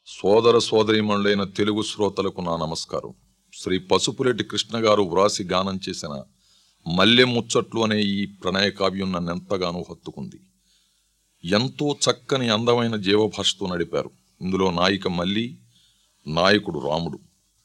సోదర సోదరీమణులైన తెలుగు శ్రోతలకు నా నమస్కారం శ్రీ పసుపురెడ్డి కృష్ణ గారు వ్రాసి గానం చేసిన మల్లె ముచ్చట్లు అనే ఈ ప్రణయ కావ్యం నన్నెంతగానో హత్తుకుంది ఎంతో చక్కని అందమైన జీవభాషతో నడిపారు ఇందులో నాయిక మల్లి నాయకుడు రాముడు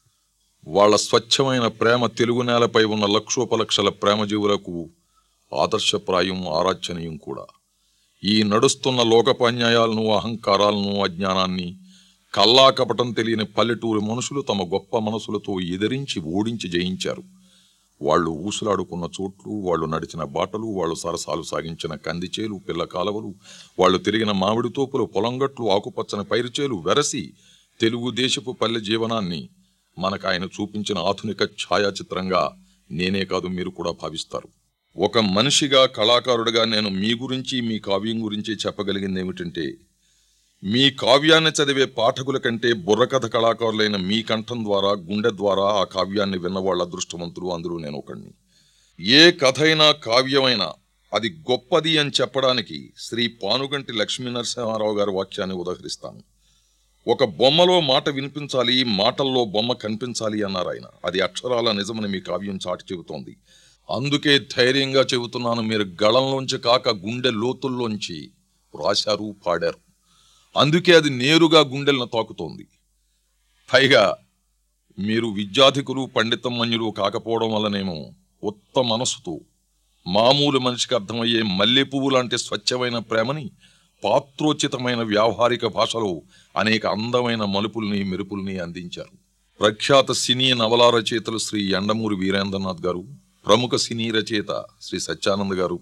వాళ్ళ స్వచ్ఛమైన ప్రేమ తెలుగు నేలపై ఉన్న లక్షోపలక్షల ప్రేమజీవులకు ఆదర్శప్రాయం ఆరాధ్యనీయం కూడా ఈ నడుస్తున్న లోకపాన్యాయాలను అహంకారాలను అజ్ఞానాన్ని కల్లా కపటం తెలియని పల్లెటూరి మనుషులు తమ గొప్ప మనసులతో ఎదిరించి ఓడించి జయించారు వాళ్ళు ఊసులాడుకున్న చోట్లు వాళ్ళు నడిచిన బాటలు వాళ్ళు సరసాలు సాగించిన కందిచేలు పిల్ల కాలవలు వాళ్ళు తిరిగిన మామిడి తోపులు పొలంగట్లు ఆకుపచ్చని పైరుచేలు వెరసి తెలుగుదేశపు పల్లె జీవనాన్ని మనకు ఆయన చూపించిన ఆధునిక ఛాయాచిత్రంగా నేనే కాదు మీరు కూడా భావిస్తారు ఒక మనిషిగా కళాకారుడిగా నేను మీ గురించి మీ కావ్యం గురించి చెప్పగలిగింది ఏమిటంటే మీ కావ్యాన్ని చదివే పాఠకుల కంటే బుర్రకథ కళాకారులైన మీ కంఠం ద్వారా గుండె ద్వారా ఆ కావ్యాన్ని విన్నవాళ్ళ అదృష్టవంతులు అందులో నేను ఒకడిని ఏ కథ అయినా కావ్యమైనా అది గొప్పది అని చెప్పడానికి శ్రీ పానుగంటి లక్ష్మీ నరసింహారావు గారి వాక్యాన్ని ఉదహరిస్తాను ఒక బొమ్మలో మాట వినిపించాలి మాటల్లో బొమ్మ కనిపించాలి అన్నారు ఆయన అది అక్షరాల నిజమని మీ కావ్యం చాటి చెబుతోంది అందుకే ధైర్యంగా చెబుతున్నాను మీరు గళంలోంచి కాక గుండె లోతుల్లోంచి రాశారు పాడారు అందుకే అది నేరుగా గుండెలను తాకుతోంది పైగా మీరు విద్యాధికులు పండితమన్యులు కాకపోవడం వల్లనేమో ఉత్త మనసుతో మామూలు మనిషికి అర్థమయ్యే మల్లె పువ్వు లాంటి స్వచ్ఛమైన ప్రేమని పాత్రోచితమైన వ్యావహారిక భాషలో అనేక అందమైన మలుపుల్ని మెరుపుల్ని అందించారు ప్రఖ్యాత సినీ నవలా రచయితలు శ్రీ ఎండమూరి వీరేంద్రనాథ్ గారు ప్రముఖ సినీ రచయిత శ్రీ సత్యానంద్ గారు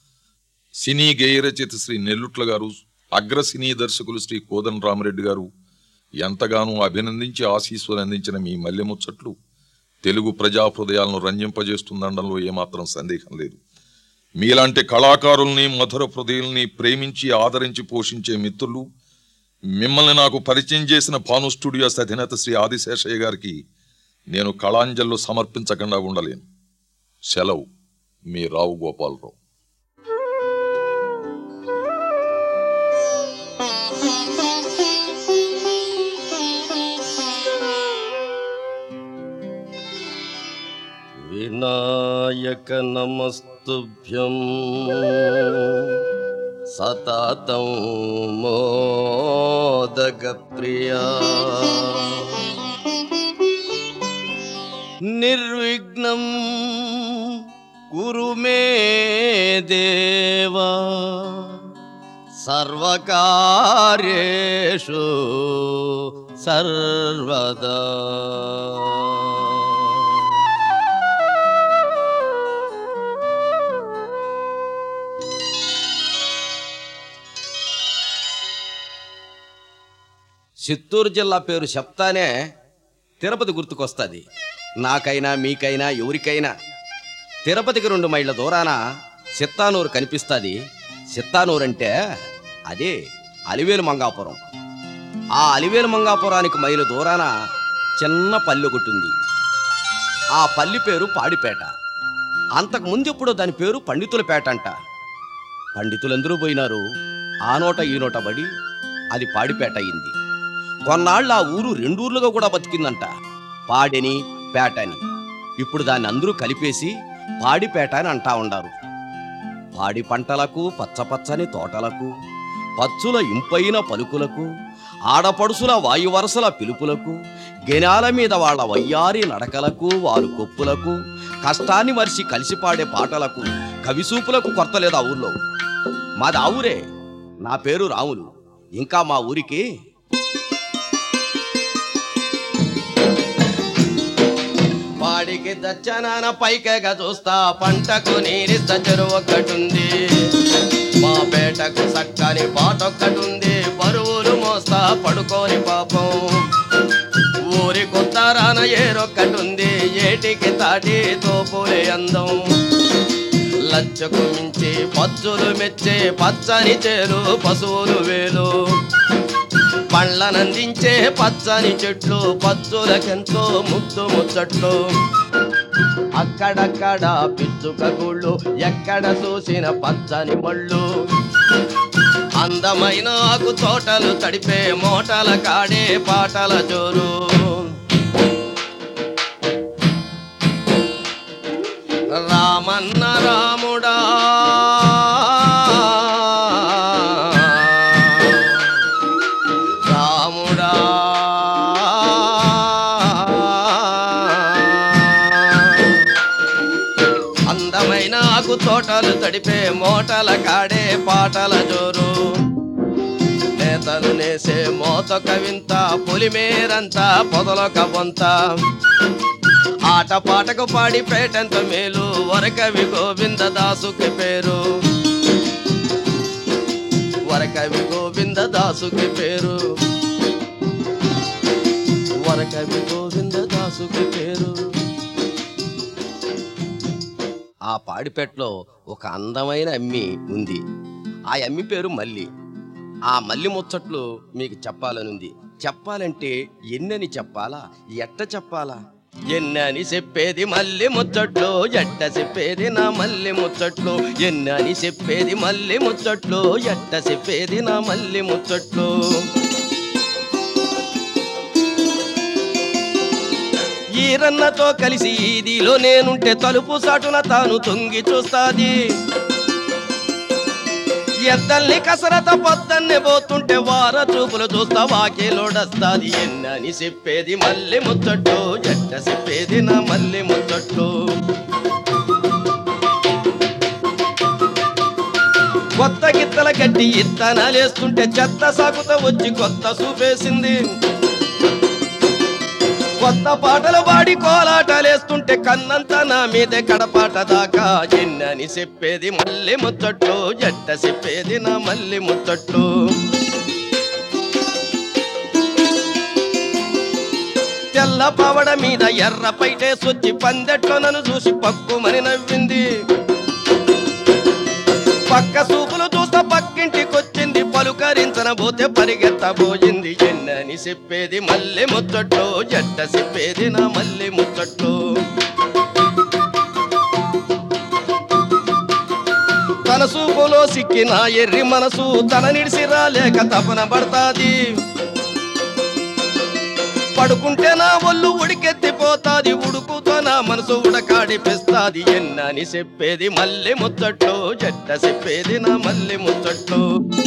సినీ గేయ రచయిత శ్రీ నెల్లుట్ల గారు అగ్ర సినీ దర్శకులు శ్రీ కోదన్ రామరెడ్డి గారు ఎంతగానో అభినందించి ఆశీస్సులు అందించిన మీ మల్లె ముచ్చట్లు తెలుగు ప్రజా హృదయాలను రంజింపజేస్తుందనడంలో ఏమాత్రం సందేహం లేదు మీలాంటి కళాకారుల్ని మధుర హృదయుల్ని ప్రేమించి ఆదరించి పోషించే మిత్రులు మిమ్మల్ని నాకు పరిచయం చేసిన భాను స్టూడియోస్ అధినేత శ్రీ ఆదిశేషయ్య గారికి నేను కళాంజలు సమర్పించకుండా ఉండలేను సెలవు మీ రావు గోపాలరావు వినాయక నమస్తుభ్యం సతతం మోదక ప్రియా నిర్విఘ్నం కురు మే దేవా సర్వకార్యేషు సర్వదా చిత్తూరు జిల్లా పేరు చెప్తానే తిరుపతి గుర్తుకొస్తుంది నాకైనా మీకైనా ఎవరికైనా తిరుపతికి రెండు మైళ్ళ దూరాన చిత్తానూరు కనిపిస్తుంది చిత్తానూరు అంటే అదే అలివేలు మంగాపురం ఆ అలివేలు మంగాపురానికి మైలు దూరాన చిన్న పల్లె ఒకటి ఉంది ఆ పల్లి పేరు పాడిపేట అంతకు ముందు ఎప్పుడో దాని పేరు పండితులపేట అంట పండితులందరూ పోయినారు ఆ నోట ఈ నోట పడి అది పాడిపేట అయింది కొన్నాళ్ళు ఆ ఊరు రెండూర్లుగా కూడా బతికిందంట పాడెని పేటని ఇప్పుడు దాన్ని అందరూ కలిపేసి పాడిపేట అని అంటా ఉండారు పాడి పంటలకు పచ్చపచ్చని తోటలకు పచ్చుల ఇంపైన పలుకులకు ఆడపడుసుల వాయువరసల పిలుపులకు గెనాల మీద వాళ్ళ వయ్యారి నడకలకు వారు కొప్పులకు కష్టాన్ని మరిచి కలిసి పాడే పాటలకు కవిసూపులకు కొరత లేదు ఆ ఊర్లో మాది ఆ ఊరే నా పేరు రాములు ఇంకా మా ఊరికి వాడికి దచ్చనాన పైకగా చూస్తా పంటకు నీరిస్త చెరువు ఒక్కటుంది మా పేటకు సక్కని పాటొక్కటుంది బరువులు మోస్తా పడుకోని పాపం ఊరి కొత్త రాన ఏరొక్కటుంది ఏటికి తాటి తోపులే అందం లచ్చకు మించి పచ్చులు మెచ్చే పచ్చని చేలు పశువులు వేలు పండ్లనందించే పచ్చని చెట్లు పచ్చులకెంతో ముద్దు ముచ్చట్లు అక్కడక్కడ పిచ్చుక గుళ్ళు ఎక్కడ చూసిన పచ్చని మళ్ళు అందమైన ఆకు తోటలు తడిపే మోటల కాడే పాటల జోరు రామన్న రాముడా రాముడా అందమైన ఆకు తోటలు తడిపే మోటల కాడే పాటల జోరు నేతలు నేసే మోత కవింత పొలిమేరంతా పొదలొక బొంత ఆట పాటకు పాడి పేటంత మేలు వరకవి గోవింద దాసుకి పేరు వరకవి గోవింద దాసుకి పేరు వరకవి గోవింద దాసుకి పేరు ఆ పాడిపేటలో ఒక అందమైన అమ్మి ఉంది ఆ అమ్మి పేరు మల్లి ఆ మల్లి ముచ్చట్లు మీకు చెప్పాలనుంది చెప్పాలంటే ఎన్నని చెప్పాలా ఎట్ట చెప్పాలా ఎన్నని చెప్పేది మల్లి ముచ్చట్లు ఎట్ట చెప్పేది నా మల్లి ముచ్చట్లు ఎన్నని చెప్పేది మల్లి ముచ్చట్లు ఎట్ట చెప్పేది నా మల్లి ముచ్చట్లు ఈరన్నతో కలిసి ఈదిలో నేనుంటే తలుపు సాటున తాను తొంగి చూస్తాది ఎద్దల్ని కసరత పొద్దన్నే పోతుంటే వార చూపులు చూస్తా వాకేలోడస్తాది ఎన్నని చెప్పేది మళ్ళీ ముచ్చట్టు ఎట్ట చెప్పేది నా మళ్ళీ ముచ్చట్టు కొత్త గిత్తల గడ్డి ఇత్తనాలేస్తుంటే చెత్త సాకుతో వచ్చి కొత్త సూపేసింది కొత్త పాటలు పాడి కోలాటలేస్తుంటే కన్నంత నా మీదే కడపాట దాకా ఎన్నని చెప్పేది మళ్ళీ ముచ్చట్లు ఎట్ట చెప్పేది నా మళ్ళీ ముచ్చట్లు తెల్ల పవడ మీద ఎర్ర పైటేసొచ్చి పందెట్లో నన్ను చూసి పక్కుమని నవ్వింది పక్క సూపులు చూస్తా పక్కింటికొచ్చింది పలుకరించన పోతే పరిగెత్తబోయింది ఎన్నని చెప్పేది మళ్ళీ ముచ్చట్లు ఎట్ట చెప్పేది నా మళ్ళీ ముచ్చట్లు తన సూపులో సిక్కిన ఎర్రి మనసు తన నిడిసి రాలేక తపన పడతాది పడుకుంటే నా ఒళ్ళు ఉడికెత్తిపోతాది ఉడుకుతో నా మనసు ఉడకాడిపిస్తాది ఎన్నని చెప్పేది మళ్ళీ ముచ్చట్లు జట్ట చెప్పేది నా మళ్ళీ ముచ్చట్లు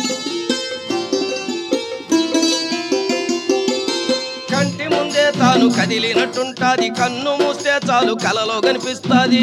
కంటి ముందే తాను కదిలినట్టుంటాది కన్ను మూస్తే చాలు కలలో కనిపిస్తాది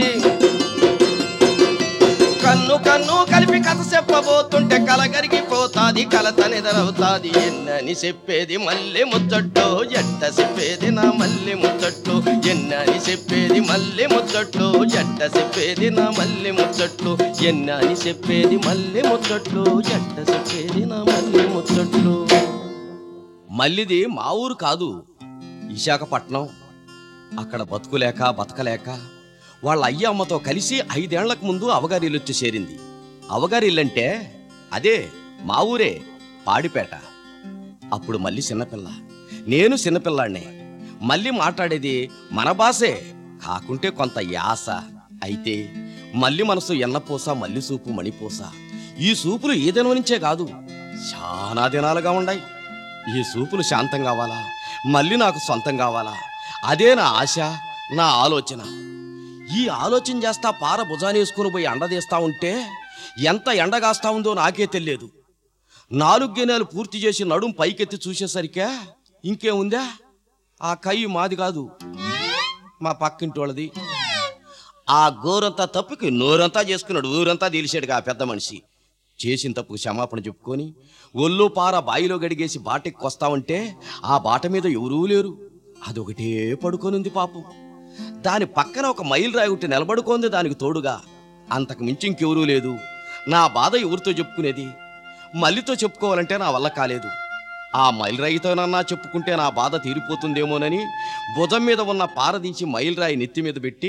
కన్ను కన్ను కలిపి కథ చెప్పబోతుంటే కల కరిగిపోతాది కలత నిదరవుతాది ఎన్నని చెప్పేది మళ్ళీ ముచ్చట్లు ఎట్ట చెప్పేది నా మళ్ళీ ముచ్చట్లు ఎన్నని చెప్పేది మళ్ళీ ముచ్చట్లు ఎట్ట చెప్పేది నా మళ్ళీ ముచ్చట్లు ఎన్నని చెప్పేది మళ్ళీ ముచ్చట్లు ఎట్ట చెప్పేది నా మళ్ళీ ముచ్చట్లు మల్లిది మా ఊరు కాదు విశాఖపట్నం అక్కడ బతుకులేక బతకలేక వాళ్ళ అయ్య అమ్మతో కలిసి ఐదేళ్లకు ముందు అవగారిల్లు వచ్చి చేరింది అవగారిల్లంటే అదే మా ఊరే పాడిపేట అప్పుడు మళ్ళీ చిన్నపిల్ల నేను చిన్నపిల్లాడినే మళ్ళీ మాట్లాడేది మన భాషే కాకుంటే కొంత యాస అయితే మళ్ళీ మనసు ఎన్నపూస మల్లి సూపు మణిపూస ఈ సూపులు ఈ దినం నుంచే కాదు చాలా దినాలుగా ఉన్నాయి ఈ సూపులు శాంతం కావాలా మళ్ళీ నాకు సొంతం కావాలా అదే నా ఆశ నా ఆలోచన ఈ ఆలోచన చేస్తా పార భుజానేసుకుని పోయి ఎండదీస్తా ఉంటే ఎంత ఎండగాస్తా ఉందో నాకే తెలియదు నాలుగు గిన్నెలు పూర్తి చేసి నడుం పైకెత్తి చూసేసరికే ఇంకేముందా ఆ కయ్యి మాది కాదు మా పక్కింటి వాళ్ళది ఆ గోరంతా తప్పుకి నోరంతా చేసుకున్నాడు ఊరంతా తెలిసాడుగా ఆ పెద్ద మనిషి చేసిన తప్పుకు క్షమాపణ చెప్పుకొని ఒళ్ళు పార బాయిలో గడిగేసి బాటకి వస్తామంటే ఆ బాట మీద ఎవరూ లేరు అదొకటే పడుకొనుంది పాపం దాని పక్కన ఒక మైలు రాయి ఒకటి నిలబడుకోంది దానికి తోడుగా అంతకు మించి ఇంకెవరూ లేదు నా బాధ ఎవరితో చెప్పుకునేది మల్లితో చెప్పుకోవాలంటే నా వల్ల కాలేదు ఆ మైలురాయితోనన్నా చెప్పుకుంటే నా బాధ తీరిపోతుందేమోనని భుజం మీద ఉన్న పారదీసి మైలురాయి నెత్తి మీద పెట్టి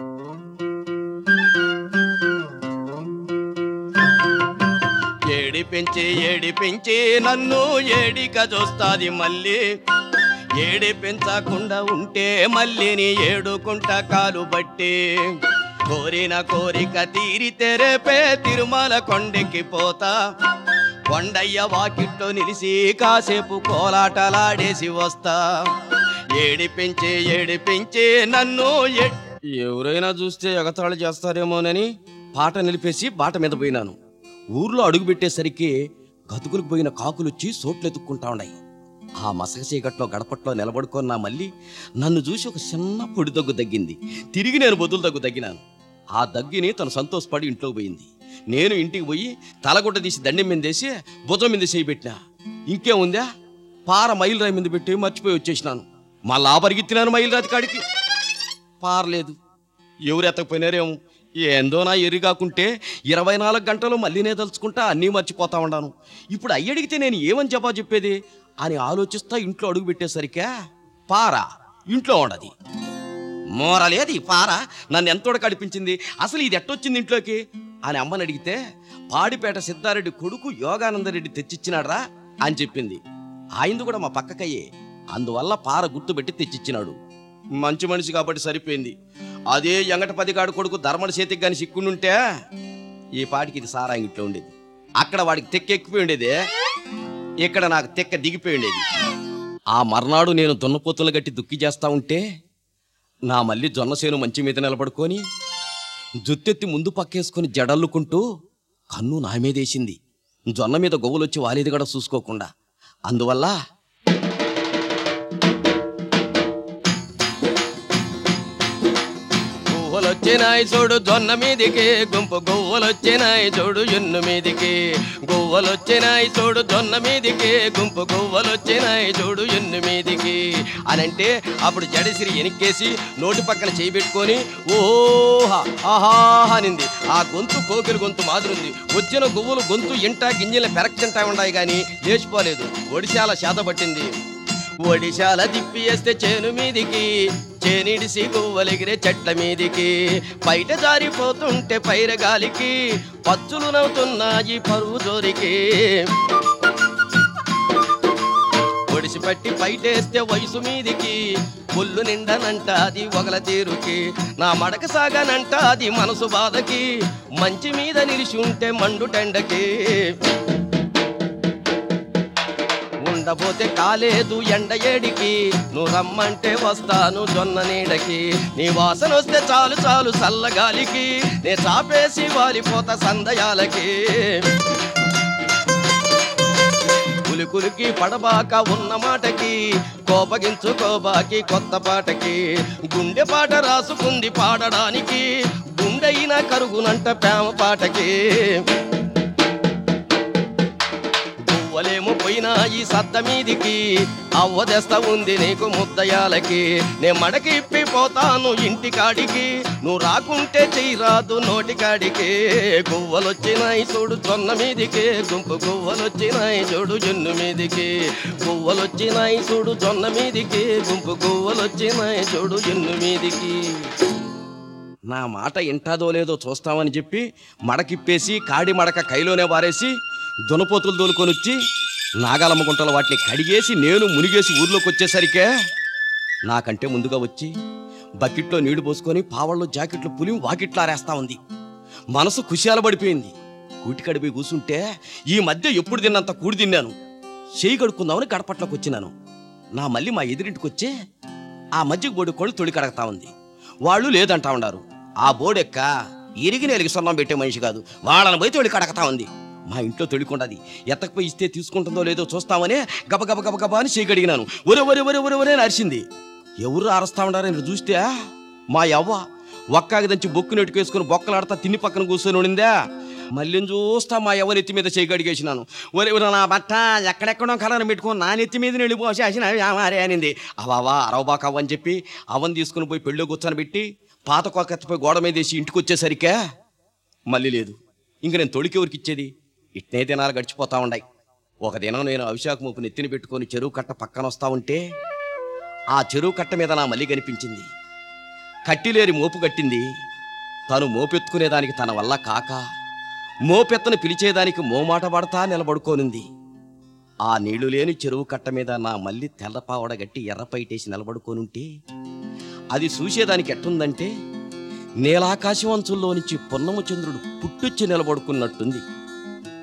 ఏడిపించి ఏడిపించి నన్ను ఏడిక చూస్తాది మళ్ళీ ఏడిపించకుండా ఉంటే మళ్ళీని ఏడుకుంట కాలు బట్టి కోరిన కోరిక తీరితే రేపే తిరుమల కొండెక్కి పోతా కొండయ్య వాకిట్లో నిలిసి కాసేపు కోలాటలాడేసి వస్తా ఏడిపించే ఏడిపించే నన్ను ఎ- ఎవరైనా చూస్తే ఎగతాళి చేస్తారేమోనని పాట నిలిపేసి బాట మీద పోయినాను ఊర్లో అడుగు పెట్టేసరికి గతుకులకు పోయిన కాకులొచ్చి సోట్లెత్తుక్కుంటా ఉన్నాయి ఆ మసక చీకట్లో గడపట్లో నిలబడుకొని నా మళ్ళీ నన్ను చూసి ఒక చిన్న పొడి దగ్గు తగ్గింది తిరిగి నేను బొద్దులు దగ్గు తగ్గినాను ఆ దగ్గిని తను సంతోషపడి ఇంట్లోకి పోయింది నేను ఇంటికి పోయి తలగుడ్డ తీసి దండం మీదేసి భుజం మీద చేయి పెట్టినా ఇంకేముందా పార మైలు రాయి మీద పెట్టి మర్చిపోయి వచ్చేసినాను మళ్ళా పరిగెత్తినాను మైలు రాతి కాడికి పారలేదు ఎవరు ఎత్తకపోయినారేమో ఏందో నా ఎరి కాకుంటే ఇరవై నాలుగు గంటలు మళ్ళీనే తలుచుకుంటా అన్నీ మర్చిపోతా ఉన్నాను ఇప్పుడు అయ్యడిగితే నేను ఏమని చెప్పా చెప్పేది అని ఆలోచిస్తా ఇంట్లో అడుగు పెట్టేసరికే పార ఇంట్లో ఉండదు మోరలేది పార నన్ను ఎంతోడ కడిపించింది అసలు ఇది ఎట్టొచ్చింది ఇంట్లోకి అని అమ్మని అడిగితే పాడిపేట సిద్ధారెడ్డి కొడుకు యోగానందరెడ్డి తెచ్చిచ్చినాడ్రా అని చెప్పింది ఆయనది కూడా మా పక్కకయ్యే అందువల్ల పార గుర్తుపెట్టి తెచ్చిచ్చినాడు మంచి మనిషి కాబట్టి సరిపోయింది అదే ఎంగట పదిగాడు కొడుకు ధర్మడి చేతికి కానీ సిక్కుండుంటే ఈ పాటికి ఇది సారా ఇంట్లో ఉండేది అక్కడ వాడికి తెక్క ఎక్కిపోయి ఉండేది ఇక్కడ నాకు తెక్క దిగిపోయి ఉండేది ఆ మర్నాడు నేను దున్నపోతులు గట్టి దుక్కి చేస్తా ఉంటే నా మళ్ళీ జొన్నసేను మంచి మీద నిలబడుకొని జుత్తెత్తి ముందు పక్కేసుకొని జడల్లుకుంటూ కన్ను నా మీదేసింది జొన్న మీద గొవ్వులొచ్చి వాలేది కూడా చూసుకోకుండా అందువల్ల గువ్వలొచ్చినాయి చూడు జొన్న మీదికి గుంపు గువ్వలొచ్చినాయి చూడు ఎన్ను మీదికి గువ్వలొచ్చినాయి చూడు జొన్న మీదికి గుంపు గువ్వలొచ్చినాయి చూడు ఎన్ను మీదికి అనంటే అప్పుడు జడసిరి ఎనిక్కేసి నోటి పక్కన చేయి పెట్టుకొని ఓహా ఆహా అనింది ఆ గొంతు కోకిలి గొంతు మాదిరింది వచ్చిన గువ్వలు గొంతు ఇంట గింజల పెరక్తింటా ఉన్నాయి గాని లేచిపోలేదు ఒడిశాల శాత పట్టింది ఒడిశాల దిప్పి వేస్తే చేను మీదికి చేనిడిసి గువ్వలెగిరే చెట్ల మీదికి బయట జారిపోతుంటే పైర గాలికి పచ్చులు నవ్వుతున్నాయి పరువు జోరికి ఒడిసి పట్టి బయటేస్తే వయసు మీదికి పుల్లు నిండనంట అది ఒకల తీరుకి నా మడక సాగనంట అది మనసు బాధకి మంచి మీద నిలిచి ఉంటే మండు టెండకి ఉండబోతే కాలేదు ఎండ ఏడికి నువ్వు రమ్మంటే వస్తాను జొన్న నీడకి నీ వాసన వస్తే చాలు చాలు చల్లగాలికి నే చాపేసి వాలిపోతా సందయాలకి కులికులికి పడబాక ఉన్న మాటకి కోపగించుకోబాకి కొత్త పాటకి గుండె పాట రాసుకుంది పాడడానికి గుండెయిన కరుగునంట ప్రేమ పాటకి పువ్వలేమో పోయినా ఈ సత్త మీదికి అవ్వదెస్త ఉంది నీకు ముద్దయాలకి నే మడకి ఇప్పిపోతాను ఇంటి కాడికి నువ్వు రాకుంటే చెయ్యరాదు నోటి కాడికి గువ్వలొచ్చినాయి చూడు జొన్న మీదికి గుంపు గువ్వలొచ్చినాయి చూడు జొన్ను మీదికి గువ్వలొచ్చినాయి చూడు జొన్న మీదికి గుంపు గువ్వలొచ్చినాయి చూడు జొన్ను మీదికి నా మాట ఇంటాదో లేదో చూస్తామని చెప్పి మడకిప్పేసి కాడి మడక కైలోనే వారేసి దునపోతులు దోలుకొని వచ్చి నాగాలమ్మ గుంటల వాటిని కడిగేసి నేను మునిగేసి ఊర్లోకి వచ్చేసరికే నాకంటే ముందుగా వచ్చి బకెట్లో నీళ్లు పోసుకొని పావల్లో జాకెట్లు పులి వాకిట్లో ఆరేస్తా ఉంది మనసు కుశాల పడిపోయింది కూటి కడిపోయి కూసుంటే ఈ మధ్య ఎప్పుడు తిన్నంత కూడి తిన్నాను చేయి కడుక్కుందామని గడపట్లోకి వచ్చినాను నా మళ్ళీ మా ఎదురింటికి వచ్చే ఆ మధ్య బోడి కొళ్ళు తొడి కడగతా ఉంది వాళ్ళు లేదంటా ఉన్నారు ఆ బోడెక్క ఇరిగి నెలిగి సొన్నం పెట్టే మనిషి కాదు వాళ్ళని పోయి తొడి కడగతా ఉంది మా ఇంట్లో తొడికొండది ఎత్తకపోయి ఇస్తే తీసుకుంటుందో లేదో చూస్తామని గబ గబ గబ గబ అని చేయగడిగినాను ఒరే ఒరే ఒరే ఒరే ఒరే అని అరిచింది ఎవరు అరుస్తా ఉన్నారని చూస్తే మా యవ్వ ఒక్కాకి దంచి బొక్కు నెట్టుకేసుకుని బొక్కలాడతా తిన్ని పక్కన కూర్చొని ఉండిందా మళ్ళీ చూస్తా మా యవ్వ నెత్తి మీద చేయి కడిగేసినాను ఒరే ఒరే నా బట్ట ఎక్కడెక్కడో కలర్ పెట్టుకొని నా నెత్తి మీద నీళ్ళు పోసేసిన మారే అనింది అవావా అరవబాకవ్వ అని చెప్పి అవన్ తీసుకుని పోయి పెళ్ళి కూర్చొని పెట్టి పాత కొక్కెత్తపోయి గోడ మీద వేసి ఇంటికి వచ్చేసరికే మళ్ళీ లేదు ఇంక నేను తొడికి ఎవరికి ఇచ్చేది ఇట్నే దినాలు గడిచిపోతా ఉన్నాయి ఒక దినం నేను అభిషేక మూపు నెత్తిన పెట్టుకొని చెరువు కట్ట పక్కన వస్తా ఉంటే ఆ చెరువు కట్ట మీద నా మళ్ళీ కనిపించింది కట్టిలేరి మోపు కట్టింది తను మోపెత్తుకునేదానికి తన వల్ల కాక మోపెత్తను పిలిచేదానికి మోమాట పడతా నిలబడుకోనుంది ఆ నీళ్లు లేని చెరువు కట్ట మీద నా మళ్ళీ తెల్లపావడ గట్టి ఎర్రపైటేసి నిలబడుకోనుంటే అది చూసేదానికి ఎట్టుందంటే నీలాకాశం అంచుల్లో నుంచి పొన్నమ చంద్రుడు పుట్టొచ్చి నిలబడుకున్నట్టుంది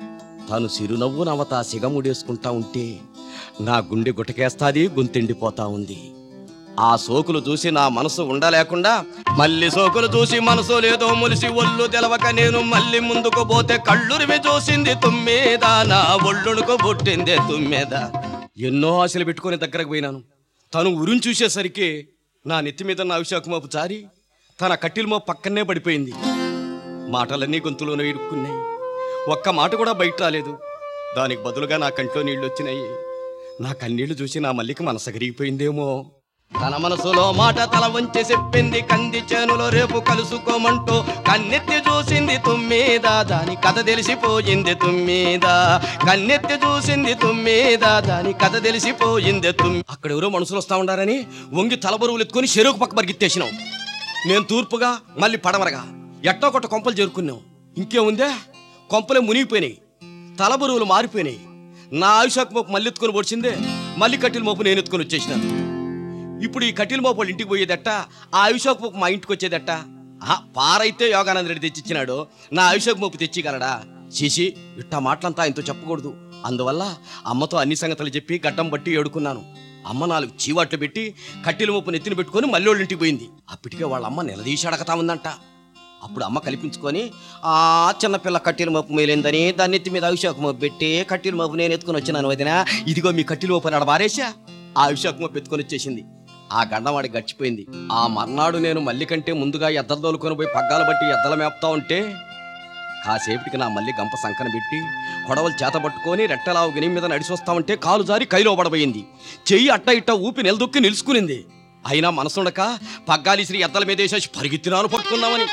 తను సిరునవ్వు నవత సిగముడేసుకుంటా ఉంటే నా గుండె గుటకేస్తాది గొంతెండిపోతా ఉంది ఆ సోకులు చూసి నా మనసు ఉండలేకుండా మళ్ళీ సోకులు చూసి మనసు లేదో ములిసి ఒళ్ళు తెలవక నేను మళ్ళీ ముందుకు పోతే కళ్ళురివి చూసింది తుమ్మేద నా ఒళ్ళునుకు పుట్టిందే తుమ్మేద ఎన్నో ఆశలు పెట్టుకొని దగ్గరకు పోయినాను తను ఉరిని చూసేసరికి నా నెత్తి మీద నా అభిషేకమోపు జారి తన కట్టిలమో పక్కనే పడిపోయింది మాటలన్నీ గొంతులోనే ఇరుక్కున్నాయి ఒక్క మాట కూడా బయట రాలేదు దానికి బదులుగా నా కంట్లో నీళ్లు వచ్చినాయి నా కన్నీళ్లు చూసి నా మల్లిక మనసు కరిగిపోయిందేమో తన మనసులో మాట తల వంచి చెప్పింది కంది చేనులో రేపు కలుసుకోమంటూ కన్నెత్తి చూసింది తుమ్మీద దాని కథ తెలిసిపోయింది తుమ్మీద కన్నెత్తి చూసింది తుమ్మీద దాని కథ తెలిసిపోయింది తుమ్మి అక్కడ ఎవరో మనుషులు వస్తా ఉండారని వంగి తలబరువులు ఎత్తుకొని చెరుకు పక్క పరిగెత్తేసినాం నేను తూర్పుగా మళ్ళీ పడమరగా ఎట్టో కొట్ట కొంపలు చేరుకున్నాం ఇంకేముందే కొంపలే మునిగిపోయినాయి తలబరువులు మారిపోయినాయి నా ఆయుషాకు మోపు మళ్ళీ ఎత్తుకొని పొడిచిందే మళ్ళీ కట్టెల మోపు నేను ఎత్తుకొని వచ్చేసినాను ఇప్పుడు ఈ కట్టెల మోపు వాళ్ళ ఇంటికి పోయేదట్ట ఆ ఆయుషాకు మోపు మా ఇంటికి వచ్చేదట్ట ఆ పారైతే యోగానంద రెడ్డి తెచ్చిచ్చినాడు నా ఆయుషాకు మోపు తెచ్చిగలడా శిశి ఇట్టా మాటలంతా ఆయనతో చెప్పకూడదు అందువల్ల అమ్మతో అన్ని సంగతులు చెప్పి గడ్డం బట్టి ఏడుకున్నాను అమ్మ నాలుగు చీవాట్లు పెట్టి కట్టెల మోపు నెత్తిన పెట్టుకొని మళ్ళీ వాళ్ళ ఇంటికి పోయింది అప్పటికే వాళ్ళ అమ్మ నిలదీసి అడగతా ఉందంట అప్పుడు అమ్మ కల్పించుకొని ఆ చిన్నపిల్ల కట్టెల మోపు మేలేందని దాన్ని ఎత్తి మీద అభిషేక మోపు పెట్టి కట్టెల మోపు నేను ఎత్తుకొని వచ్చినాను వదినా ఇదిగో మీ కట్టెల మోపు నాడు మారేసా ఆ అభిషేక మోపు ఎత్తుకొని వచ్చేసింది ఆ గండవాడి గడిచిపోయింది ఆ మర్నాడు నేను మల్లి కంటే ముందుగా ఎద్దలు తోలుకొని పోయి పగ్గాలు బట్టి ఎద్దల మేపుతా ఉంటే కాసేపటికి నా మల్లి గంప సంకన పెట్టి కొడవలు చేత పట్టుకొని రెట్టలావు గిని మీద నడిచి వస్తా ఉంటే కాలు జారి కైలో పడబోయింది చెయ్యి అట్ట ఇట్ట ఊపి నిలదొక్కి నిలుచుకునింది అయినా మనసుండక పగ్గాలిసిరి ఎద్దల మీద వేసేసి పరిగెత్తినాను పట్టుకుందామని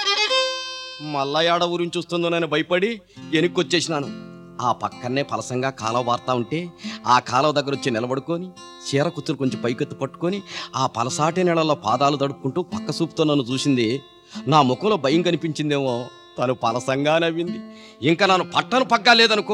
మళ్ళా ఏడ ఊరించి వస్తుందోనని భయపడి వెనక్కొచ్చేసినాను ఆ పక్కనే పలసంగా కాలువ వార్తా ఉంటే ఆ కాలువ దగ్గర వచ్చి నిలబడుకొని చీర కుచ్చులు కొంచెం పైకెత్తు పట్టుకొని ఆ పలసాటి నెలలో పాదాలు తడుపుకుంటూ పక్క చూపుతో నన్ను చూసింది నా ముఖంలో భయం కనిపించిందేమో తను పలసంగా నవ్వింది ఇంకా నన్ను పట్టను పగ్గా లేదనుకో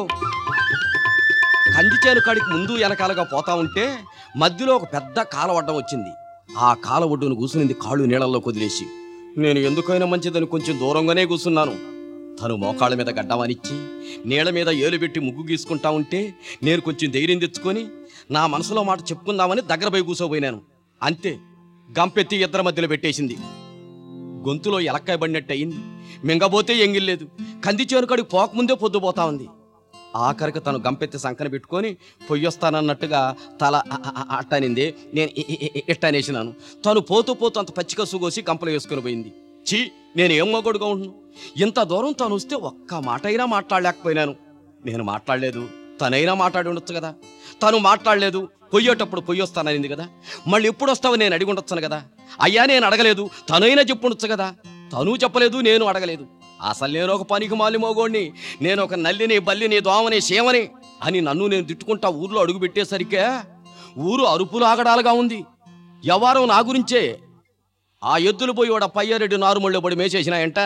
కందిచేను కాడికి ముందు వెనకాలగా పోతా ఉంటే మధ్యలో ఒక పెద్ద కాల అడ్డం వచ్చింది ఆ కాల ఒడ్డును కూసునింది కాళ్ళు నీళ్ళల్లో కొదిలేసి నేను ఎందుకైనా మంచిదని కొంచెం దూరంగానే కూసున్నాను తను మోకాళ్ళ మీద గడ్డమనిచ్చి నీళ్ళ మీద ఏలు పెట్టి ముగ్గు గీసుకుంటా ఉంటే నేను కొంచెం ధైర్యం తెచ్చుకొని నా మనసులో మాట చెప్పుకుందామని దగ్గర పోయి కూసోపోయినాను అంతే గంపెత్తి ఇద్దరి మధ్యలో పెట్టేసింది గొంతులో ఎలక్కాయ పడినట్టు అయింది మింగబోతే ఎంగిల్లేదు కంది చేను కాడికి పోకముందే పొద్దుపోతా ఉంది ఆఖరికి తను గంపెత్తి సంకన పెట్టుకొని పొయ్యొస్తానన్నట్టుగా తల అ- అ- అ- అట్టనింది నేను ఇ- ఇ- ఇ- ఇట్టనేసినాను తను పోతూ పోతూ అంత పచ్చిక సుగోసి గంపలు వేసుకుని పోయింది చీ నేను ఏం మొగడుగా ఉంటును ఇంత దూరం తను వస్తే ఒక్క మాట అయినా మాట్లాడలేకపోయినాను నేను మాట్లాడలేదు తనైనా మాట్లాడి ఉండొచ్చు కదా తను మాట్లాడలేదు పొయ్యేటప్పుడు పొయ్యి వస్తాననింది కదా మళ్ళీ ఎప్పుడు వస్తావు నేను అడిగి ఉండొచ్చును కదా అయ్యా నేను అడగలేదు తనైనా చెప్పుండొచ్చు కదా తను చెప్పలేదు నేను అడగలేదు అసలు నేను ఒక పనికి మాలి మోగోడిని నేను ఒక నల్లిని బల్లిని దోమని సేమని అని నన్ను నేను తిట్టుకుంటా ఊర్లో అడుగు పెట్టేసరికే ఊరు అరుపులు ఆగడాలుగా ఉంది ఎవరం నా గురించే ఆ ఎద్దులు పోయి వాడ పయ్యారెడ్డి నారుమళ్ళో పడి మేసేసినాయంట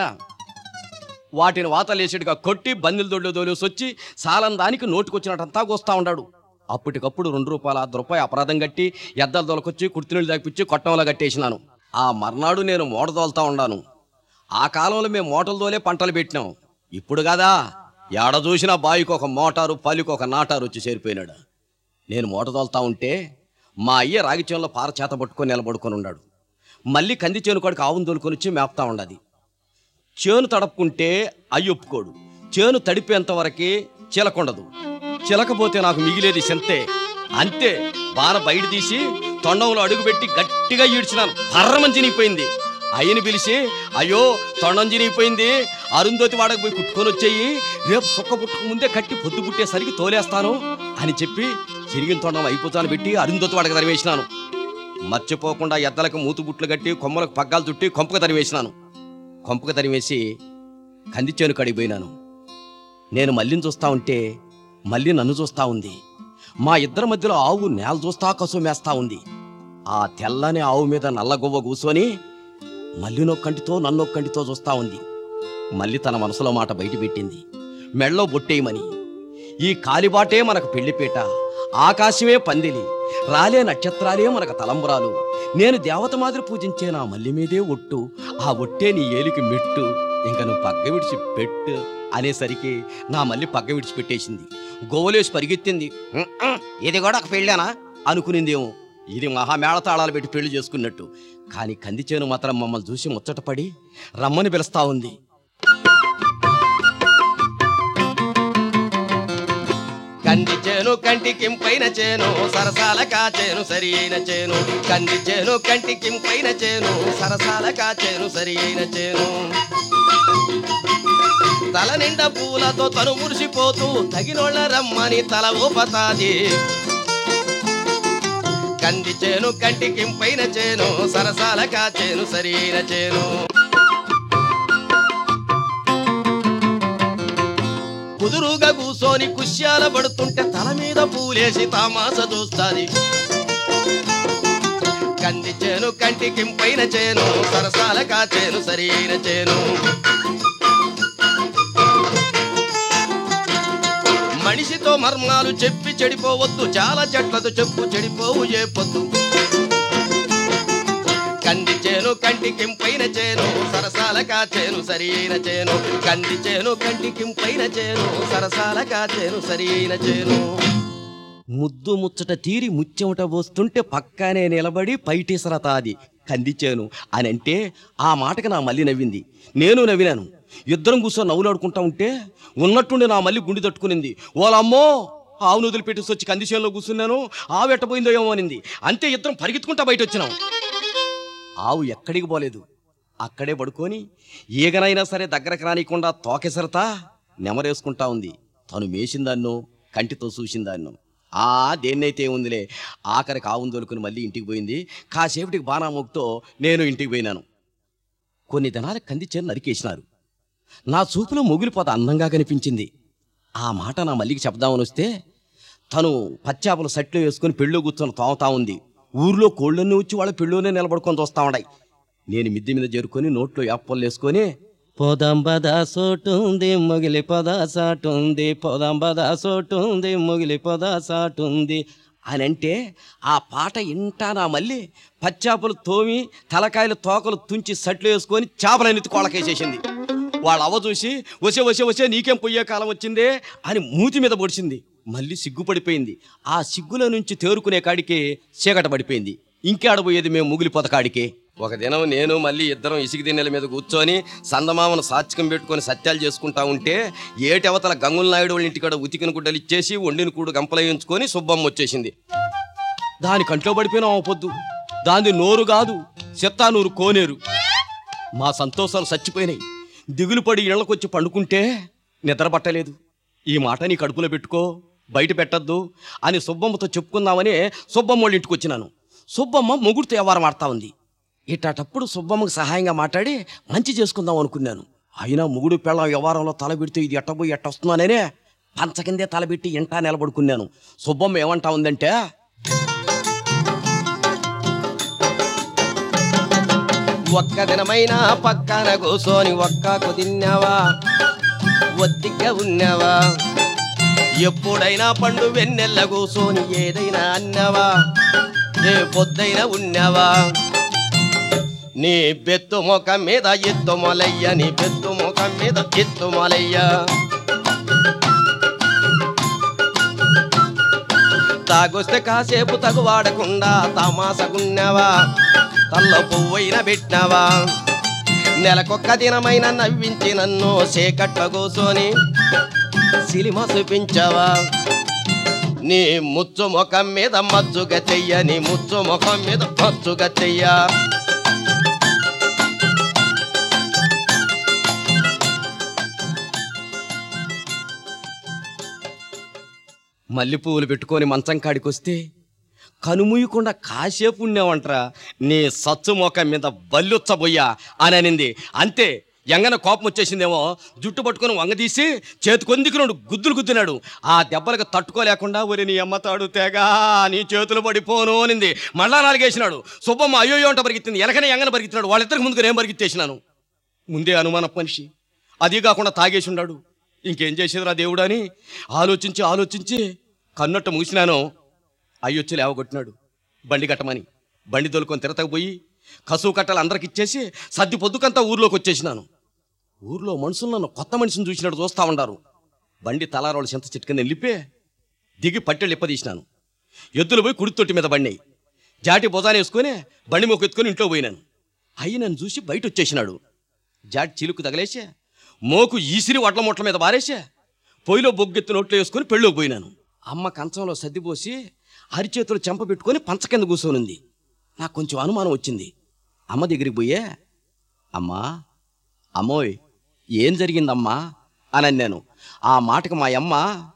వాటిని వాతలేసేట్టుగా కొట్టి బందిల దొడ్లు దోలేసి వచ్చి సాలం దానికి నోటికొచ్చినట్టంతా కోస్తా ఉన్నాడు అప్పటికప్పుడు రెండు రూపాయల అర్ధ రూపాయి అపరాధం కట్టి ఎద్దలు దొలకొచ్చి కుర్తినీళ్ళు దాపిచ్చి కొట్టంలో కట్టేసినాను ఆ మర్నాడు నేను మోట తోలుతా ఉన్నాను ఆ కాలంలో మేము మోటలు తోలే పంటలు పెట్టినాం ఇప్పుడు కదా ఏడ చూసినా బావికి ఒక మోటారు పల్లికి ఒక నాటారు వచ్చి చేరిపోయినాడు నేను మోట తోలుతా ఉంటే మా అయ్య రాగి చేనులో పార చేత పట్టుకొని నిలబడుకొని ఉన్నాడు మళ్ళీ కంది చేను కాడికి ఆవును తోలుకొని వచ్చి మేపుతా ఉండదు చేను తడపుకుంటే అయ్యి ఒప్పుకోడు చేను తడిపేంత వరకే చిలకొండదు చిలకపోతే నాకు మిగిలేది సెంతే అంతే బాణ బయట తీసి తొండంలో అడుగుపెట్టి గట్టిగా ఈడ్చినాను పర్రమని చినిగిపోయింది అయ్యని పిలిచి అయ్యో తొండం చినిగిపోయింది అరుంధోతి వాడకు పోయి కుట్టుకొని వచ్చేయి రేపు సుక్క పుట్టుకు ముందే కట్టి పొద్దు పుట్టేసరికి తోలేస్తాను అని చెప్పి చిరిగిన తొండం అయిపోతాను పెట్టి అరుంధోతి వాడకు తరివేసినాను మర్చిపోకుండా ఎద్దలకు మూతు బుట్లు కట్టి కొమ్మలకు పగ్గాలు చుట్టి కొంపకు తరివేసినాను కొంపకు తరివేసి కంది చేను కడిగిపోయినాను నేను మల్లిని చూస్తా ఉంటే మళ్ళీ నన్ను చూస్తా ఉంది మా ఇద్దరి మధ్యలో ఆవు నేల చూస్తా కసు మేస్తా ఉంది ఆ తెల్లని ఆవు మీద నల్లగొవ్వ కూసోని మల్లినో కంటితో నన్నో కంటితో చూస్తా ఉంది మళ్ళీ తన మనసులో మాట బయటపెట్టింది మెళ్ళో బొట్టేయమని ఈ కాలిబాటే మనకు పెళ్లిపీట ఆకాశమే పందిలి రాలే నక్షత్రాలే మనకు తలంబరాలు నేను దేవత మాదిరి పూజించే నా మల్లి మీదే ఒట్టు ఆ ఒట్టే నీ ఏలికి మెట్టు ఇంక నువ్వు పగ్గ విడిచి పెట్టు అనేసరికి నా మల్లి పగ్గ విడిచిపెట్టేసింది గోవలేసి పరిగెత్తింది "ఉమ్, ఉమ్, ఇది కూడా ఒక పెళ్ళానా అనుకునిందేమో ఇది మహామేళతాళాలు పెట్టి పెళ్లి చేసుకున్నట్టు కానీ కందిచేను మాత్రం మమ్మల్ని చూసి ముచ్చటపడి రమ్మని పిలుస్తా ఉంది కంది చేను కంటి కింపైన చేను సరసాల కాచేను సరి అయిన చేను కంది చేను కంటి కింపైన చేను సరసాల కాచేను సరి అయిన చేను తల నిండా పూలతో తను మురిసిపోతూ తగినోళ్ళ రమ్మని తల ఊపతాది కంది చేను కంటి కింపైన చేను సరసాల కాచేను సరి అయిన చేను కుదురుగా కూసోని కుష్యాల పడుతుంటే తల మీద పూలేసి తామాస చూస్తాది కంది చేను కంటి కింపైన చేను సరసాల కాచేను సరైన చేను మనిషితో మర్మాలు చెప్పి చెడిపోవద్దు చాలా చెట్లతో చెప్పు చెడిపోవు ఏ పొద్దు కంది చేను కంటి కింపైన చేను సరసాల కాచేను సరైన చేను కంది చేను కంటి కింపైన చేను సరసాల కాచేను సరైన చేను ముద్దు ముచ్చట తీరి ముచ్చెమట పోస్తుంటే పక్కనే నిలబడి పైటేసరతాది కందిచేను అని అంటే ఆ మాటకి నా మళ్ళీ నవ్వింది నేను నవ్వినాను ఇద్దరం కూర్చొని నవ్వులాడుకుంటా ఉంటే ఉన్నట్టుండి నా మళ్ళీ గుండె తట్టుకునింది ఓలమ్మో ఆవును వదిలిపెట్టేసి వచ్చి కందిచేనులో కూర్చున్నాను ఆవు ఎట్టపోయిందో ఏమో అనింది అంతే ఇద్దరం పరిగెత్తుకుంటా బయట వచ్చినాం ఆవు ఎక్కడికి పోలేదు అక్కడే పడుకొని ఈగనైనా సరే దగ్గరకు రానికుండా తోకెసరతా నెమరేసుకుంటా ఉంది తను మేసిందాన్నో కంటితో చూసిందాన్నో ఆ దేన్నైతే ఉందిలే ఆఖరికి ఆవును దొరుకుని మళ్ళీ ఇంటికి పోయింది కాసేపటికి బాణామోగుతో నేను ఇంటికి పోయినాను కొన్ని దినాలకు కంది చేను నరికేసినారు నా చూపులో మొగిలిపోత అందంగా కనిపించింది ఆ మాట నా మల్లికి చెప్దామని వస్తే తను పచ్చాపలు సట్లో వేసుకొని పెళ్ళో కూర్చొని తాగుతా ఉంది ఊర్లో కోళ్ళన్నీ వచ్చి వాళ్ళ పెళ్ళోనే నిలబడుకొని చూస్తా ఉన్నాయి నేను మిద్దె మీద చేరుకొని నోట్లో యాప్పలు వేసుకొని పొదంబద సోటుంది మొగిలి పొద సాటుంది పొదంబద సోటుంది మొగిలి పొద సాటుంది అని అంటే ఆ పాట ఇంటానా మళ్ళీ పచ్చాపలు తోమి తలకాయలు తోకలు తుంచి సట్లు వేసుకొని చేపలనెత్తి కోళ్ళకేసేసింది వాళ్ళ అవ్వ చూసి వసే వసే వసే నీకేం పొయ్యే కాలం వచ్చిందే అని మూతి మీద పొడిచింది మళ్ళీ సిగ్గుపడిపోయింది ఆ సిగ్గుల నుంచి తేరుకునే కాడికి చీకట పడిపోయింది ఇంకేడబోయేది మేము ముగిలి పొదకాడికి ఒక దినం నేను మళ్ళీ ఇద్దరం ఇసుక దిన్నెల మీద కూర్చొని సందమామను సాత్వికం పెట్టుకొని సత్యాలు చేసుకుంటా ఉంటే ఏటవతల గంగుల నాయుడు వాళ్ళ ఇంటికాడ ఉతికిన గుడ్డలు ఇచ్చేసి వండిన కూడు గంపలేయించుకొని సుబ్బమ్మ వచ్చేసింది దాని కంట్లో పడిపోయిన ఆ పొద్దు దాని నోరు కాదు చెత్తా నూరు కోనేరు మా సంతోషాలు చచ్చిపోయినాయి దిగులు పడి ఇళ్లకొచ్చి పండుకుంటే నిద్ర పట్టలేదు ఈ మాట నీ కడుపులో పెట్టుకో బయట పెట్టద్దు అని సుబ్బమ్మతో చెప్పుకుందామని సుబ్బమ్మ వాళ్ళ ఇంటికి వచ్చినాను సుబ్బమ్మ మొగుడుతో వ్యవహారం ఆడుతా ఉంది ఇట్టప్పుడు సుబ్బమ్మకు సహాయంగా మాట్లాడి మంచి చేసుకుందాం అనుకున్నాను అయినా మొగుడు పెళ్ళ వ్యవహారంలో తల పెడితే ఇది ఎట్టబోయి ఎట్ట వస్తున్నాననే పంచ కిందే తలబెట్టి ఇంటా నిలబడుకున్నాను సుబ్బమ్మ ఏమంటా ఉందంటే ఒక్క దినమైనా పక్కన కూసోని ఒక్కకు తిన్నావా ఒత్తిగా ఉన్నావా ఎప్పుడైనా పండు వెన్నెల్ల కూసోని ఏదైనా అన్నావా ఏ పొద్దైనా ఉన్నావా నీ బెత్తు ముఖం మీద ఎత్తు మొలయ్య నీ బెత్తు ముఖం మీద ఎత్తు మొలయ్య తాగొస్తే కాసేపు తగు వాడకుండా తమాసగున్నావా తల్ల పువ్వైన పెట్టినావా నెలకొక్క దినమైన నవ్వించి నన్ను సేకట్ల కూసోని సినిమా చూపించావా నీ ముచ్చు ముఖం మీద మచ్చుగా చెయ్య నీ ముచ్చు ముఖం మీద మచ్చుగా చెయ్య మల్లెపువ్వులు పెట్టుకొని మంచం కాడికి వస్తే కనుమూయకుండా కాసేపు ఉండేవంటరా నీ సచ్చు మోక మీద బల్లుచ్చబోయ్యా అని అనింది అంతే ఎంగన కోపం వచ్చేసిందేమో జుట్టు పట్టుకొని వంగదీసి చేతి కొందికి గుద్దులు గుద్దినాడు ఆ దెబ్బలకు తట్టుకోలేకుండా ఒరి నీ అమ్మతాడు తెగా నీ చేతులు పడిపోను అనింది మళ్ళా నాలుగేసినాడు సుబ్బమ్మ అయ్యో అంట పరిగెత్తింది వెనకనే ఎంగన పరిగెత్తినాడు వాళ్ళిద్దరికి ముందుకు నేను పరిగెత్తేసినాను ముందే అనుమాన మనిషి అది కాకుండా తాగేసి ఉన్నాడు ఇంకేం చేసేదిరా దేవుడు అని ఆలోచించి ఆలోచించి కన్నట్టు మూసినాను అయ్యొచ్చి లేవగొట్టినాడు బండి కట్టమని బండి దొలుకొని తిరతకపోయి కసువు కట్టలు అందరికి ఇచ్చేసి సర్ది పొద్దుకంతా ఊర్లోకి వచ్చేసినాను ఊర్లో మనుషులు నన్ను కొత్త మనిషిని చూసినట్టు చూస్తా ఉండారు బండి తలారోళ్ళ చింత చెట్టు కింద వెళ్ళిపే దిగి పట్టెళ్ళు ఇప్పదీసినాను ఎద్దులు పోయి కుడి తొట్టి మీద బండి జాటి భుజాన్ని వేసుకొని బండి మొక్క ఎత్తుకొని ఇంట్లో పోయినాను అయ్యి నన్ను చూసి బయట వచ్చేసినాడు జాటి చిలుకు తగలేసా మోకు ఈసిరి వడ్ల మొట్ల మీద బారేసా పొయ్యిలో బొగ్గెత్తి నోట్లో వేసుకొని పెళ్ళోకి పోయినాను అమ్మ కంచంలో సర్దిపోసి అరిచేతులు చెంప పెట్టుకొని పంచ కింద కూర్చొనుంది నాకు కొంచెం అనుమానం వచ్చింది అమ్మ దగ్గరికి పోయే అమ్మా అమ్మోయ్ ఏం జరిగిందమ్మా అని అన్నాను ఆ మాటకు మా అమ్మ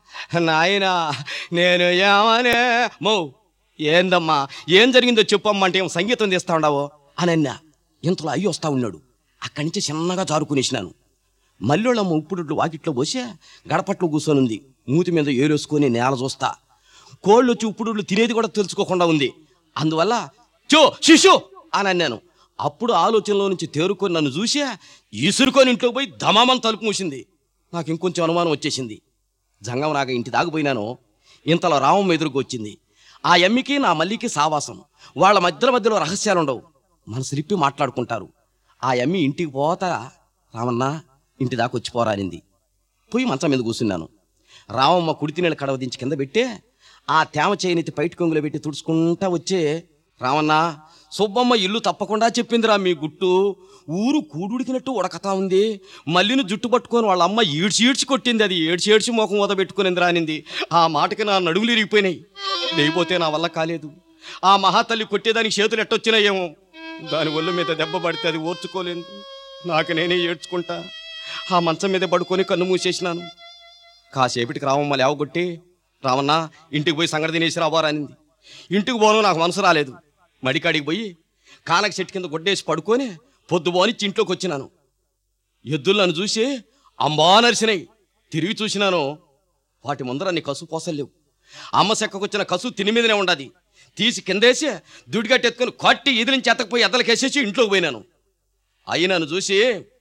నాయనా నేను ఏమనే మో ఏందమ్మా ఏం జరిగిందో చెప్పమ్మా అంటే ఏం సంగీతం తీస్తా ఉండవో అని అన్నా ఇంతలో అయ్యి వస్తా ఉన్నాడు అక్కడి నుంచి చిన్నగా జారుకునేసినాను మల్లోళ్ళమ్మ ఉప్పుడుట్లు వాకిట్లో పోసే గడపట్లో కూర్చొనుంది మూతి మీద ఏరేసుకొని నేల చూస్తా కోళ్ళు వచ్చి ఉప్పుడుట్లు తినేది కూడా తెలుసుకోకుండా ఉంది అందువల్ల చో శిశు అని అన్నాను అప్పుడు ఆలోచనలో నుంచి తేరుకొని నన్ను చూసి ఈసురుకొని ఇంట్లో పోయి దమామని తలుపు మూసింది నాకు ఇంకొంచెం అనుమానం వచ్చేసింది జంగం నాకు ఇంటి దాగిపోయినాను ఇంతలో రామమ్మ ఎదురుకు వచ్చింది ఆ ఎమ్మికి నా మల్లికి సావాసం వాళ్ళ మధ్యల మధ్యలో రహస్యాలు ఉండవు మనసులిప్పి మాట్లాడుకుంటారు ఆ ఎమ్మి ఇంటికి పోతా రామన్న ఇంటి దాకా వచ్చిపోరానింది పోయి మంచం మీద కూర్చున్నాను రామమ్మ కుడితి నీళ్ళ కడవ దించి కింద పెట్టే ఆ తేమ చేయనితి పైటి కొంగులో పెట్టి తుడుచుకుంటా వచ్చే రామన్న సుబ్బమ్మ ఇల్లు తప్పకుండా చెప్పిందిరా మీ గుట్టు ఊరు కూడుడికినట్టు ఉడకతా ఉంది మల్లిని జుట్టు పట్టుకొని వాళ్ళ అమ్మ ఈడ్చి ఈడ్చి కొట్టింది అది ఏడ్చి ఏడ్చి ముఖం వద పెట్టుకునింది రానింది ఆ మాటకి నా నడుములు ఇరిగిపోయినాయి లేకపోతే నా వల్ల కాలేదు ఆ మహాతల్లి కొట్టేదానికి చేతులు ఎట్టొచ్చినాయేమో దాని ఒళ్ళు మీద దెబ్బ పడితే అది ఓర్చుకోలేదు నాకు నేనే ఏడ్చుకుంటా ఆ మంచం మీద పడుకొని కన్ను మూసేసినాను కాసేపటికి రామమ్మ లేవగొట్టి రామన్న ఇంటికి పోయి సంగతి తినేసి రావారానింది ఇంటికి పోను నాకు మనసు రాలేదు మడికాడికి పోయి కానక చెట్టు కింద గొడ్డేసి పడుకొని పొద్దుబోనిచ్చి ఇంట్లోకి వచ్చినాను ఎద్దులు నన్ను చూసి అంబా నరిసినాయి తిరిగి చూసినాను వాటి ముందర నీ కసు పోసలేవు అమ్మ చెక్కకొచ్చిన కసు తిని మీదనే ఉండదు తీసి కిందేసి దుడిగట్టెత్తుకుని కొట్టి ఇది నుంచి ఎత్తకపోయి ఎద్దలకేసేసి ఇంట్లోకి పోయినాను అయ్యి నన్ను చూసి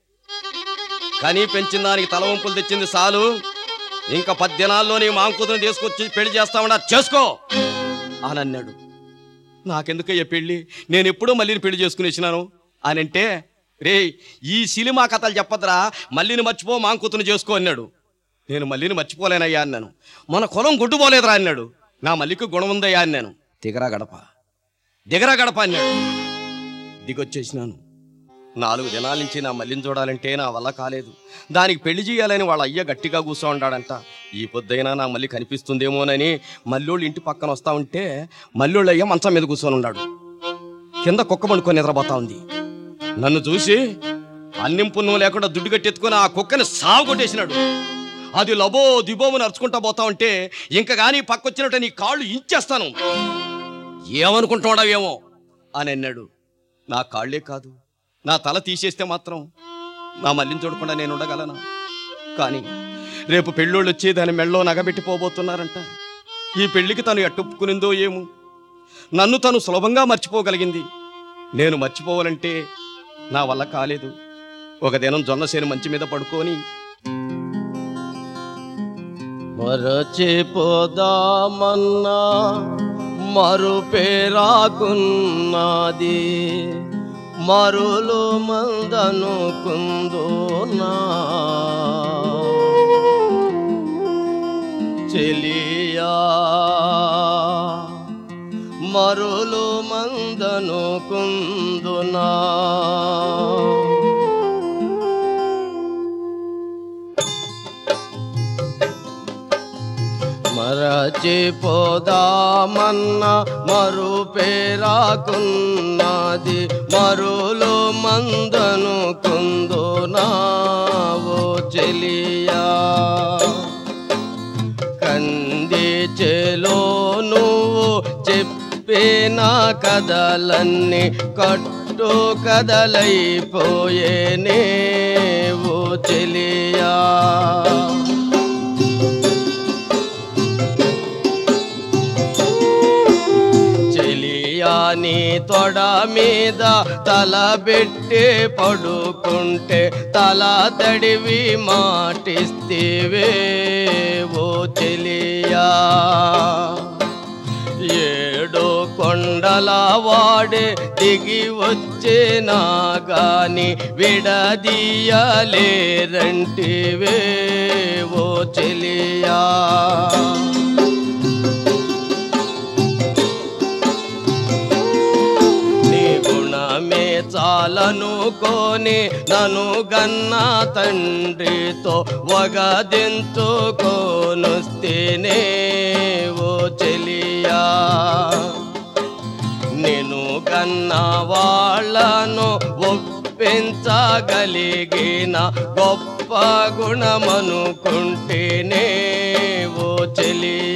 కానీ పెంచిన దానికి తలవంపులు తెచ్చింది చాలు ఇంకా పది దినాల్లో నీ మాంకుతుని తీసుకొచ్చి పెళ్లి చేస్తామన్నా చేసుకో అని అన్నాడు నాకెందుకయ్యా పెళ్ళి నేను ఎప్పుడూ మళ్ళీని పెళ్లి చేసుకునేసినాను అని అంటే రే ఈ సినిమా కథలు చెప్పద్రా మళ్ళీని మర్చిపో మాంకుతుని చేసుకో అన్నాడు నేను మళ్ళీని మర్చిపోలేనయ్యా అన్నాను మన కులం గుడ్డుపోలేదురా అన్నాడు నా మల్లికి గుణం ఉందయ్యా అన్నాను దిగరా గడప దిగరా గడప అన్నాడు దిగొచ్చేసినాను నాలుగు దినాల నుంచి నా మల్లిని చూడాలంటే నా వల్ల కాలేదు దానికి పెళ్లి చేయాలని వాళ్ళ అయ్య గట్టిగా కూర్చో ఉన్నాడంట ఈ పొద్దైనా నా మళ్ళీ కనిపిస్తుందేమోనని మల్లోళ్ళు ఇంటి పక్కన వస్తా ఉంటే మల్లోళ్ళ అయ్య మంచం మీద కూర్చొని ఉన్నాడు కింద కుక్క పండుకొని నిద్రపోతా ఉంది నన్ను చూసి అన్నిం పుణ్యం లేకుండా దుడ్డు కట్టెత్తుకొని ఆ కుక్కని సాగు కొట్టేసినాడు అది లబో దిబోము నడుచుకుంటా పోతా ఉంటే ఇంకా కానీ పక్కొచ్చినట్టు నీ కాళ్ళు ఇంచేస్తాను ఏమనుకుంటున్నాడేమో అని అన్నాడు నా కాళ్ళే కాదు నా తల తీసేస్తే మాత్రం నా మల్లిని చూడకుండా నేను ఉండగలనా కానీ రేపు పెళ్ళోళ్ళు వచ్చి దాని మెళ్ళో నగబెట్టి పోబోతున్నారంట ఈ పెళ్లికి తను ఎట్టొప్పుకునిందో ఏమో నన్ను తను సులభంగా మర్చిపోగలిగింది నేను మర్చిపోవాలంటే నా వల్ల కాలేదు ఒక దినం జొన్న సేను మంచి మీద పడుకొని మరచిపోదామన్నా మరు పేరాకున్నది మరులు మందను కుందునా చెలియా మరులు మందను కుందునా మరచిపోదామన్న మరు పేరాకున్నది మరులో మందను కుందునావో చెలియా కంది చెలో నువ్వు చెప్పిన కథలన్నీ కట్టు కదలైపోయేనే ఓ చెలియా చెలియాని తొడ మీద తల పెట్టి పడుకుంటే తల తడివి మాటిస్తేవే ఓ చెలియా ఏడో కొండల వాడే దిగి వచ్చేనా గాని విడదీయలేరంటివే ఓ చెలియా నీ గుణమే చాలనుకోని నన్ను గన్న తండ్రితో వగదెంతుకోనొస్తేనే ఓ చెలియా నేను కన్న వాళ్ళను ఒప్పించగలిగిన గొప్ప గుణమనుకుంటేనే ఓ చెలియా